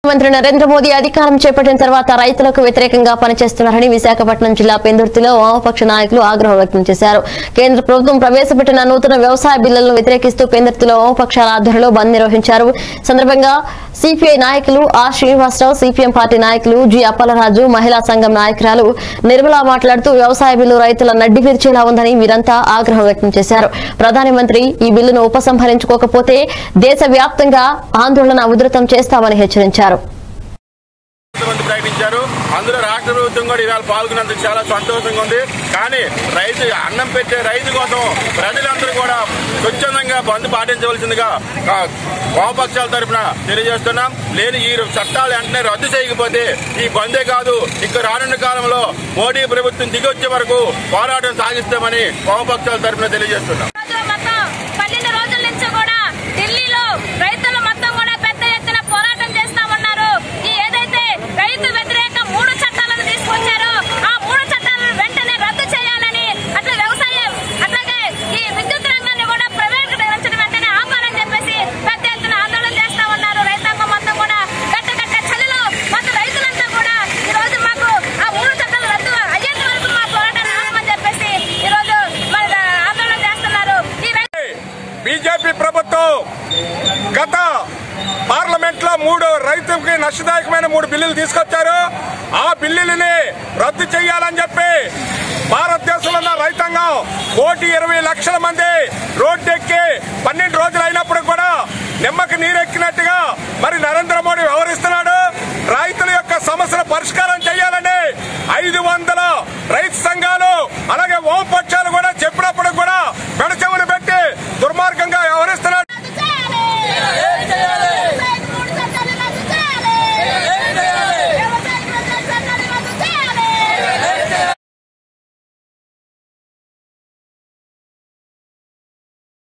మంత్రి నరేంద్ర మోదీ అధికారం చేపట్టిన తర్వాత రైతులకు వ్యతిరేకంగా పనిచేస్తున్నారని విశాఖపట్నం జిల్లా పెందుర్తిలో వామపక్ష నాయకులు ఆగ్రహం వ్యక్తం చేశారు కేంద్ర ప్రభుత్వం ప్రవేశపెట్టిన నూతన వ్యవసాయ బిల్లులను వ్యతిరేకిస్తూ పెందుర్తిలో వామపక్షాల ఆధ్వర్యంలో బంద్ నిర్వహించారు సందర్భంగా సిపిఐ నాయకులు ఆర్ శ్రీనివాసరావు సిపిఎం పార్టీ నాయకులు జి అప్పలరాజు మహిళా సంఘం నాయకురాలు నిర్మలా మాట్లాడుతూ వ్యవసాయ బిల్లు రైతుల నడ్డి విరిచేలా ఉందని వీరంతా ఆగ్రహం వ్యక్తం చేశారు ప్రధానమంత్రి ఈ బిల్లును ఉపసంహరించుకోకపోతే దేశవ్యాప్తంగా ఆందోళన ఉధృతం చేస్తామని హెచ్చరించారు మంది ప్రకటించారు అందులో రాష్ట్ర ప్రభుత్వం కూడా ఇవాళ పాల్గొన్నందుకు చాలా సంతోషంగా ఉంది కానీ రైతు అన్నం పెట్టే రైతు కోసం ప్రజలందరూ కూడా స్వచ్ఛందంగా బంద్ పాటించవలసిందిగా ఆ, వామపక్షాల తరఫున తెలియజేస్తున్నాం లేని ఈ చట్టాలు వెంటనే రద్దు చేయకపోతే ఈ బందే కాదు ఇక రానున్న కాలంలో మోడీ ప్రభుత్వం దిగొచ్చే వరకు పోరాటం సాగిస్తామని వామపక్షాల తరఫున తెలియజేస్తున్నాం రోజు మొత్తం పన్నెండు రోజుల నుంచి కూడా ఢిల్లీలో రైతులు మొత్తం కూడా పెద్ద ఎత్తున పోరాటం చేస్తా ఉన్నారు ఈ ఏదైతే రైతు వ్యతిరేక మూడు చట్టాలను తీసుకొచ్చారో ఆ మూడు చట్టాలను వెంటనే రద్దు చేయాలని అట్లా వ్యవసాయం అట్లాగే ఈ విద్యుత్ రంగాన్ని కూడా ప్రైవేటీకరించడం వెంటనే ఆపాలని చెప్పేసి పెద్ద ఎత్తున ఆందోళన చేస్తా ఉన్నారు రైతాంగం మొత్తం కూడా గట్ట గట్ట చలిలో మొత్తం రైతులంతా కూడా ఈ రోజు మాకు ఆ మూడు చట్టాలు రద్దు అయ్యేంత వరకు మా పోరాటాన్ని ఆపమని చెప్పేసి ఈ రోజు మరి ఆందోళన చేస్తున్నారు ఈ రైతు బీజేపీ ప్రభుత్వం గత పార్లమెంట్ లో మూడు రైతులకి నష్టదాయకమైన మూడు బిల్లులు తీసుకొచ్చారు ఆ బిల్లులని రద్దు చేయాలని చెప్పి భారతదేశంలో ఉన్న రైతాంగం కోటి ఇరవై లక్షల మంది రోడ్డెక్కి పన్నెండు రోజులు అయినప్పుడు కూడా నిమ్మకి నీరెక్కినట్టుగా మరి నరేంద్ర